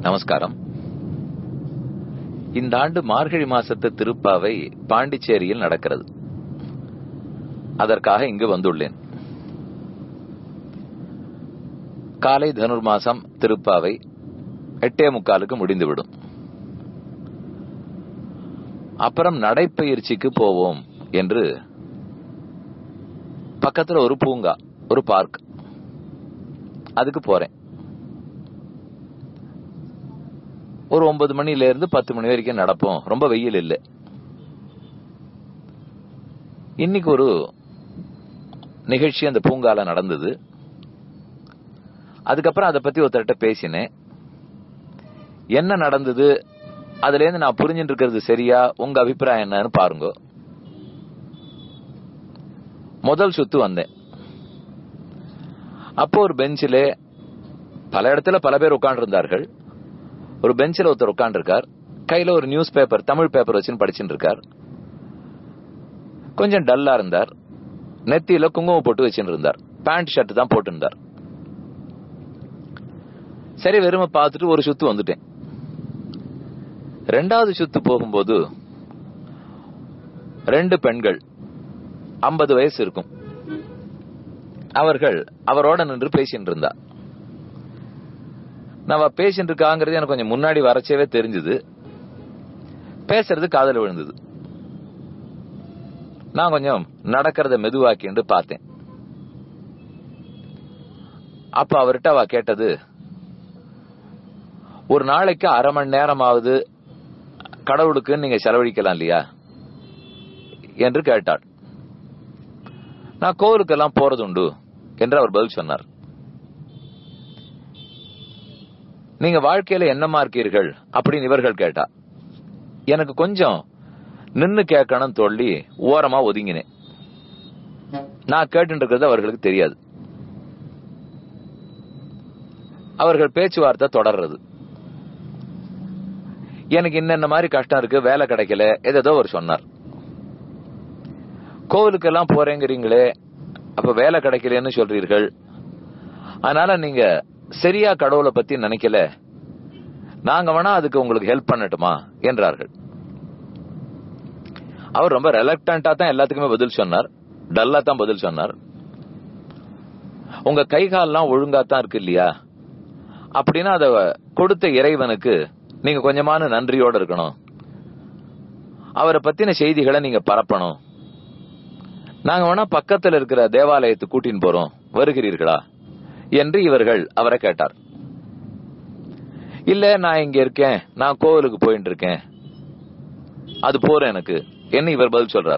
நமஸ்காரம் இந்த ஆண்டு மார்கழி மாசத்து திருப்பாவை பாண்டிச்சேரியில் நடக்கிறது அதற்காக இங்கு வந்துள்ளேன் காலை தனுர் மாசம் திருப்பாவை எட்டே முக்காலுக்கு முடிந்துவிடும் அப்புறம் நடைப்பயிற்சிக்கு போவோம் என்று பக்கத்துல ஒரு பூங்கா ஒரு பார்க் அதுக்கு போறேன் ஒரு ஒன்பது மணில இருந்து பத்து மணி வரைக்கும் நடப்போம் ரொம்ப வெயில் இல்லை இன்னைக்கு ஒரு நிகழ்ச்சி அந்த பூங்கால நடந்தது அதுக்கப்புறம் அதை பத்தி ஒருத்தர்கிட்ட பேசினேன் என்ன நடந்தது அதுல இருந்து நான் புரிஞ்சுட்டு இருக்கிறது சரியா உங்க அபிப்பிராயம் என்னன்னு பாருங்க முதல் சுத்து வந்தேன் அப்போ ஒரு பெஞ்சில பல இடத்துல பல பேர் உட்கார்ந்து இருந்தார்கள் ஒரு பெஞ்சில் ஒருத்தர் உட்கார்ந்து இருக்கார் கையில ஒரு நியூஸ் பேப்பர் தமிழ் பேப்பர் வச்சுன்னு படிச்சுட்டு இருக்கார் கொஞ்சம் டல்லா இருந்தார் நெத்தியில குங்குமம் போட்டு வச்சுட்டு இருந்தார் பேண்ட் ஷர்ட் தான் போட்டு இருந்தார் சரி வெறுமை பார்த்துட்டு ஒரு சுத்து வந்துட்டேன் ரெண்டாவது சுத்து போகும்போது ரெண்டு பெண்கள் ஐம்பது வயசு இருக்கும் அவர்கள் அவரோட நின்று பேசிட்டு இருந்தா நம்ம பேசிட்டு இருக்காங்கிறது எனக்கு கொஞ்சம் முன்னாடி வரச்சவே தெரிஞ்சது பேசுறது காதல் விழுந்தது நான் கொஞ்சம் நடக்கிறத மெதுவாக்கிண்டு பார்த்தேன் அப்ப அவர்கிட்ட அவ கேட்டது ஒரு நாளைக்கு அரை மணி நேரமாவது கடவுளுக்கு நீங்க செலவழிக்கலாம் இல்லையா என்று கேட்டாள் நான் கோவிலுக்கெல்லாம் போறது உண்டு என்று அவர் பதில் சொன்னார் நீங்க வாழ்க்கையில என்னமா இருக்கீர்கள் அப்படின்னு இவர்கள் கேட்டா எனக்கு கொஞ்சம் நின்னு கேட்கணும் சொல்லி ஓரமா ஒதுங்கினேன் நான் கேட்டு இருக்கிறது அவர்களுக்கு தெரியாது அவர்கள் பேச்சுவார்த்தை தொடர்றது எனக்கு இன்னென்ன மாதிரி கஷ்டம் இருக்கு வேலை கிடைக்கல ஏதோ அவர் சொன்னார் கோவிலுக்கெல்லாம் போறேங்கிறீங்களே அப்ப வேலை கிடைக்கலன்னு சொல்றீர்கள் அதனால நீங்க சரியா கடவுளை பத்தி நினைக்கல நாங்க வேணா அதுக்கு உங்களுக்கு ஹெல்ப் பண்ணட்டுமா என்றார்கள் அவர் ரொம்ப ரெலக்டண்டா தான் எல்லாத்துக்குமே பதில் சொன்னார் டல்லா தான் பதில் சொன்னார் உங்க கை கால்லாம் ஒழுங்கா தான் இருக்கு இல்லையா அப்படின்னா அத கொடுத்த இறைவனுக்கு நீங்க கொஞ்சமான நன்றியோட இருக்கணும் அவரை பத்தின செய்திகளை நீங்க பரப்பணும் நாங்க வேணா பக்கத்துல இருக்கிற தேவாலயத்துக்கு கூட்டின்னு போறோம் வருகிறீர்களா என்று இவர்கள் அவரை கேட்டார் இல்ல நான் இங்க இருக்கேன் நான் கோவிலுக்கு போயிட்டு இருக்கேன் அது போறேன் எனக்கு என்ன இவர் பதில் சொல்றார்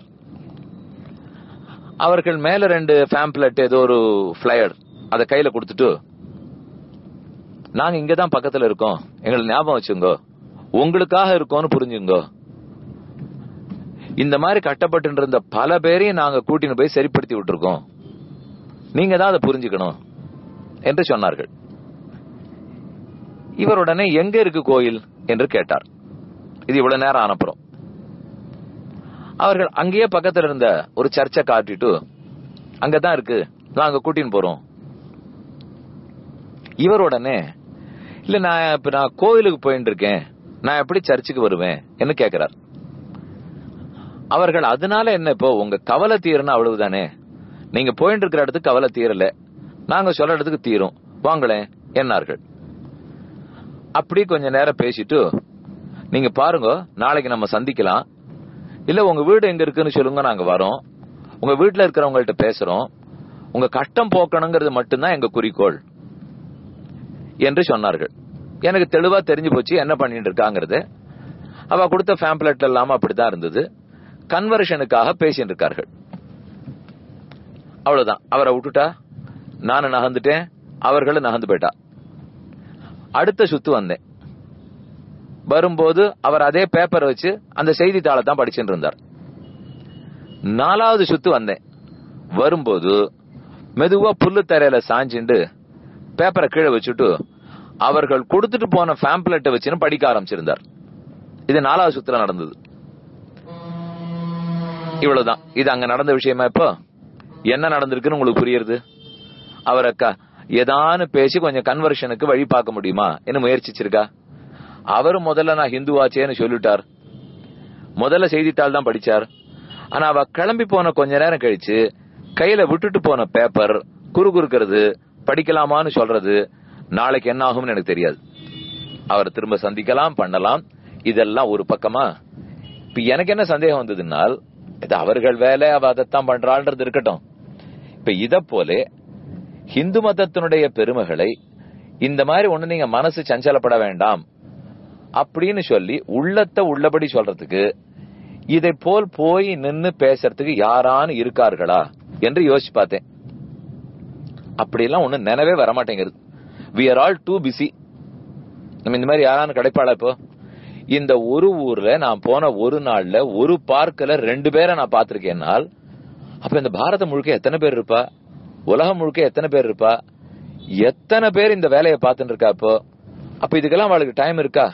அவர்கள் மேல ரெண்டு ஃபேம்ப்ளெட் ஏதோ ஒரு பிளையர் அதை கையில கொடுத்துட்டு நாங்க இங்கதான் பக்கத்துல இருக்கோம் எங்களுக்கு ஞாபகம் வச்சுங்கோ உங்களுக்காக இருக்கோம்னு புரிஞ்சுங்கோ இந்த மாதிரி கட்டப்பட்டு இருந்த பல பேரையும் நாங்க கூட்டின்னு போய் சரிப்படுத்தி விட்டுருக்கோம் நீங்க தான் அதை புரிஞ்சுக்கணும் என்று சொன்னார்கள் இவர் உடனே எங்க இருக்கு கோயில் என்று கேட்டார் இது இவ்வளவு நேரம் ஆனப்புறம் அவர்கள் அங்கேயே பக்கத்துல இருந்த ஒரு சர்ச்சை காட்டிட்டு அங்கதான் இருக்கு நாங்க கூட்டின்னு போறோம் இவர் உடனே இல்ல நான் இப்ப நான் கோவிலுக்கு போயிட்டு இருக்கேன் நான் எப்படி சர்ச்சுக்கு வருவேன் என்று கேட்கிறார் அவர்கள் அதனால என்ன இப்போ உங்க கவலை தீரணும் அவ்வளவுதானே நீங்க போயிட்டு இருக்கிற இடத்துக்கு கவலை தீரல நாங்க சொல்ற இடத்துக்கு தீரும் வாங்களேன் என்னார்கள் அப்படி கொஞ்ச நேரம் பேசிட்டு நீங்க பாருங்க நாளைக்கு நம்ம சந்திக்கலாம் இல்ல உங்க வீடு எங்க இருக்குன்னு சொல்லுங்க நாங்க வரோம் உங்க வீட்டுல இருக்கிறவங்கள்ட்ட பேசுறோம் உங்க கஷ்டம் போக்கணுங்கிறது மட்டும்தான் எங்க குறிக்கோள் என்று சொன்னார்கள் எனக்கு தெளிவா தெரிஞ்சு போச்சு என்ன பண்ணிட்டு இருக்காங்கிறது அவ கொடுத்த ஃபேம்ப்ளெட் இல்லாம அப்படித்தான் இருந்தது கன்வர்ஷனுக்காக பேசிட்டு இருக்கார்கள் அவ்வளவுதான் அவரை விட்டுட்டா நானும் நகர்ந்துட்டேன் அவர்களும் நகர்ந்து போயிட்டா அடுத்த சுத்து வந்தேன் வரும்போது அவர் அதே பேப்பர் வச்சு அந்த செய்தித்தாளை தான் படிச்சுட்டு இருந்தார் நாலாவது சுத்து வந்தேன் வரும்போது மெதுவா புல்லு தரையில சாஞ்சிண்டு பேப்பரை கீழே வச்சுட்டு அவர்கள் கொடுத்துட்டு போன ஃபேம்ப்ளெட்டை வச்சுன்னு படிக்க ஆரம்பிச்சிருந்தார் இது நாலாவது சுத்துல நடந்தது இவ்வளவுதான் இது அங்க நடந்த விஷயமா இப்போ என்ன நடந்திருக்குன்னு உங்களுக்கு புரியுது அவர் அக்கா ஏதானு பேசி கொஞ்சம் கன்வர்ஷனுக்கு வழி பார்க்க முடியுமா என்ன முயற்சிச்சிருக்கா அவரு முதல்ல நான் ஹிந்துவாச்சேன்னு சொல்லிட்டார் முதல்ல செய்தித்தாள் தான் படிச்சார் ஆனா அவ கிளம்பி போன கொஞ்ச நேரம் கழிச்சு கையில விட்டுட்டு போன பேப்பர் குறுகுறுக்கிறது படிக்கலாமான்னு சொல்றது நாளைக்கு என்ன ஆகும்னு எனக்கு தெரியாது அவர் திரும்ப சந்திக்கலாம் பண்ணலாம் இதெல்லாம் ஒரு பக்கமா இப்ப எனக்கு என்ன சந்தேகம் வந்ததுனால் இது அவர்கள் வேலை அவ அதைத்தான் பண்றாள்ன்றது இருக்கட்டும் இப்ப இத போல ஹிந்து மதத்தினுடைய பெருமைகளை இந்த மாதிரி ஒண்ணு நீங்க மனசு சஞ்சலப்பட வேண்டாம் அப்படின்னு சொல்லி உள்ளத்தை உள்ளபடி சொல்றதுக்கு இதை போல் போய் நின்னு பேசுறதுக்கு யாரான்னு இருக்கார்களா என்று யோசிச்சு பார்த்தேன் அப்படியெல்லாம் ஒண்ணு நினைவே வரமாட்டேங்குது we are all too busy நம்ம இந்த மாதிரி யாரான்னு கிடைப்பாளா இப்போ இந்த ஒரு ஊர்ல நான் போன ஒரு நாள்ல ஒரு பார்க்கல ரெண்டு பேரை நான் பார்த்திருக்கேன்னால் அப்ப இந்த பாரதம் முழுக்க எத்தனை பேர் இருப்பா உலகம் முழுக்க எத்தனை பேர் இருப்பா எத்தனை பேர் இந்த வேலையை பார்த்துட்டு இருக்கா இப்போ அப்ப இதுக்கெல்லாம் அவளுக்கு டைம் இருக்கா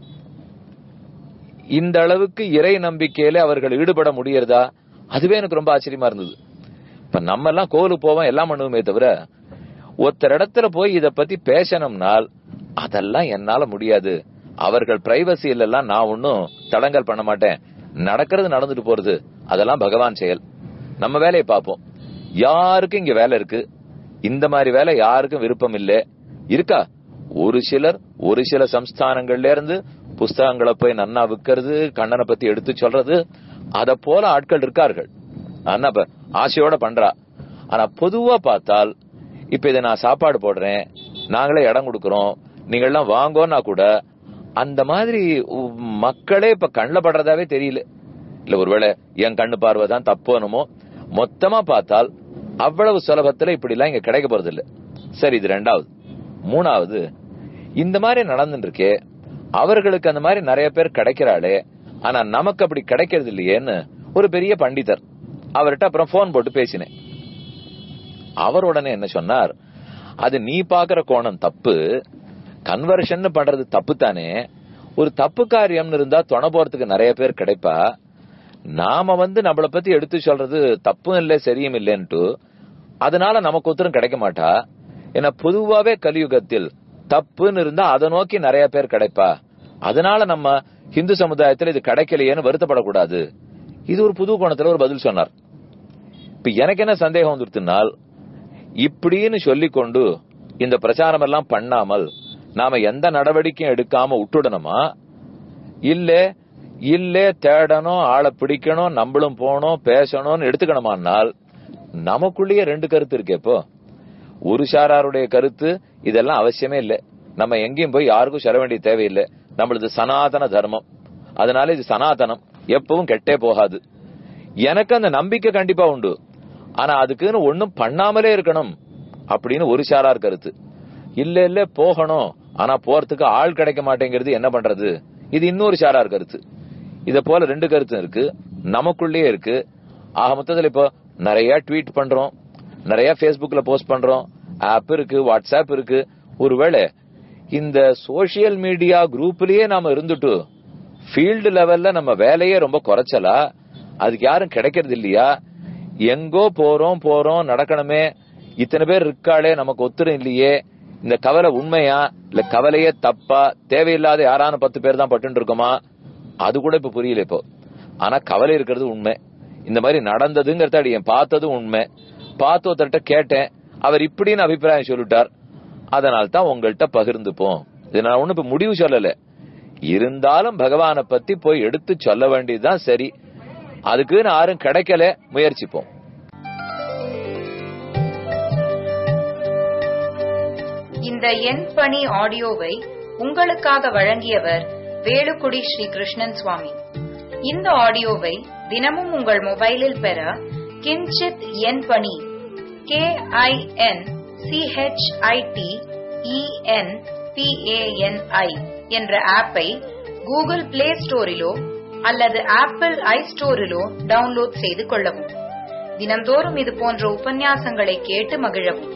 இந்த அளவுக்கு இறை நம்பிக்கையில அவர்கள் ஈடுபட முடியறதா அதுவே எனக்கு ரொம்ப ஆச்சரியமா இருந்தது இப்ப நம்ம எல்லாம் கோவிலுக்கு போவோம் எல்லாம் பண்ணுவோமே தவிர ஒருத்தர் இடத்துல போய் இத பத்தி பேசணும்னால் அதெல்லாம் என்னால முடியாது அவர்கள் பிரைவசியில எல்லாம் நான் ஒன்னும் தடங்கல் பண்ண மாட்டேன் நடக்கிறது நடந்துட்டு போறது அதெல்லாம் பகவான் செயல் நம்ம வேலையை பார்ப்போம் யாருக்கும் இங்க வேலை இருக்கு இந்த மாதிரி வேலை யாருக்கும் விருப்பம் இல்ல இருக்கா ஒரு சிலர் ஒரு சில சம்ஸ்தானங்கள்ல இருந்து புஸ்தகங்களை போய் நன்னா விற்கிறது கண்ணனை பத்தி எடுத்து சொல்றது அத போல ஆட்கள் இருக்கார்கள் ஆனா இப்ப ஆசையோட பண்றா ஆனா பொதுவா பார்த்தால் இப்ப இதை நான் சாப்பாடு போடுறேன் நாங்களே இடம் கொடுக்கறோம் நீங்க எல்லாம் வாங்கோன்னா கூட அந்த மாதிரி உ- மக்களே இப்ப கண்ணில் படுறதாவே தெரியல இல்ல ஒருவேளை என் கண்ணு பார்வை தான் தப்போனுமோ மொத்தமா பார்த்தால் அவ்வளவு சுலபத்துல இப்படி எல்லாம் இங்க கிடைக்க போறது இல்ல சரி இது ரெண்டாவது மூணாவது இந்த மாதிரி நடந்துட்டு இருக்கே அவர்களுக்கு அந்த மாதிரி நிறைய பேர் கிடைக்கிறாளே ஆனா நமக்கு அப்படி கிடைக்கிறது இல்லையேன்னு ஒரு பெரிய பண்டிதர் அவர்கிட்ட அப்புறம் போன் போட்டு பேசினேன் அவர் உடனே என்ன சொன்னார் அது நீ பாக்குற கோணம் தப்பு கன்வர்ஷன் பண்றது தப்பு தானே ஒரு தப்பு காரியம்னு இருந்தா துணை போறதுக்கு நிறைய பேர் கிடைப்பா நாம வந்து நம்மள பத்தி எடுத்து சொல்றது தப்பும் இல்ல சரியும் இல்லைன்ட்டு அதனால நமக்கு ஒருத்தரும் கிடைக்க மாட்டா ஏன்னா பொதுவாவே கலியுகத்தில் தப்புன்னு இருந்தா அதை நோக்கி நிறைய பேர் கிடைப்பா அதனால நம்ம ஹிந்து சமுதாயத்துல இது கிடைக்கலையேன்னு வருத்தப்படக்கூடாது இது ஒரு புது கோணத்துல ஒரு பதில் சொன்னார் இப்ப எனக்கு என்ன சந்தேகம் வந்துருத்துனால் இப்படின்னு சொல்லிக்கொண்டு இந்த பிரச்சாரம் எல்லாம் பண்ணாமல் நாம எந்த நடவடிக்கையும் எடுக்காம விட்டுடணுமா இல்ல இல்ல தேடணும் ஆளை பிடிக்கணும் நம்மளும் போகணும் பேசணும்னு எடுத்துக்கணுமானால் நமக்குள்ளேயே ரெண்டு கருத்து இருக்கே இப்போ ஒரு சாராருடைய கருத்து இதெல்லாம் அவசியமே இல்லை நம்ம எங்கேயும் போய் யாருக்கும் சொல்ல வேண்டிய தேவையில்லை நம்மளது சனாதன தர்மம் அதனால இது சனாதனம் எப்பவும் கெட்டே போகாது எனக்கு அந்த நம்பிக்கை கண்டிப்பா உண்டு ஆனா அதுக்குன்னு ஒண்ணும் பண்ணாமலே இருக்கணும் அப்படின்னு ஒரு சாரார் கருத்து இல்ல இல்ல போகணும் ஆனா போறதுக்கு ஆள் கிடைக்க மாட்டேங்கிறது என்ன பண்றது இது இன்னொரு சாரார் கருத்து இத போல ரெண்டு கருத்து இருக்கு நமக்குள்ளேயே இருக்கு ஆக மொத்தத்துல இப்போ நிறைய ட்வீட் பண்றோம் நிறைய Facebookல போஸ்ட் பண்றோம் ஆப் இருக்கு வாட்ஸ்அப் இருக்கு ஒருவேளை இந்த சோசியல் மீடியா குரூப்லயே நாம இருந்துட்டு ஃபீல்டு லெவல்ல நம்ம வேலையே ரொம்ப குறைச்சலா அதுக்கு யாரும் கிடைக்கிறது இல்லையா எங்கோ போறோம் போறோம் நடக்கணுமே இத்தனை பேர் இருக்காளே நமக்கு ஒத்துரும் இல்லையே இந்த கவலை உண்மையா இல்ல கவலையே தப்பா தேவையில்லாத யாரான பத்து பேர் தான் பட்டு இருக்கோமா அது கூட இப்ப புரியல இப்போ ஆனா கவலை இருக்கிறது உண்மை இந்த மாதிரி நடந்ததுங்கிறத அடியேன் பார்த்ததும் உண்மை பார்த்து ஒருத்தர்கிட்ட கேட்டேன் அவர் இப்படின்னு அபிப்பிராயம் சொல்லிட்டார் அதனால தான் உங்கள்கிட்ட பகிர்ந்துப்போம் இது நான் ஒண்ணு இப்ப முடிவு சொல்லல இருந்தாலும் பகவானை பத்தி போய் எடுத்து சொல்ல வேண்டியதுதான் சரி அதுக்குன்னு யாரும் கிடைக்கல முயற்சிப்போம் இந்த எண் பணி ஆடியோவை உங்களுக்காக வழங்கியவர் வேலுக்குடி ஸ்ரீ கிருஷ்ணன் சுவாமி இந்த ஆடியோவை தினமும் உங்கள் மொபைலில் பெற கிஞ்சித் எண் பணி கே ஐ என் சிஹெச்ஐடி இஎன் பிஏஎன்ஐ என்ற ஆப்பை கூகுள் பிளே ஸ்டோரிலோ அல்லது ஆப்பிள் ஐ ஸ்டோரிலோ டவுன்லோட் செய்து கொள்ளவும் தினம்தோறும் இது போன்ற உபன்யாசங்களை கேட்டு மகிழவும்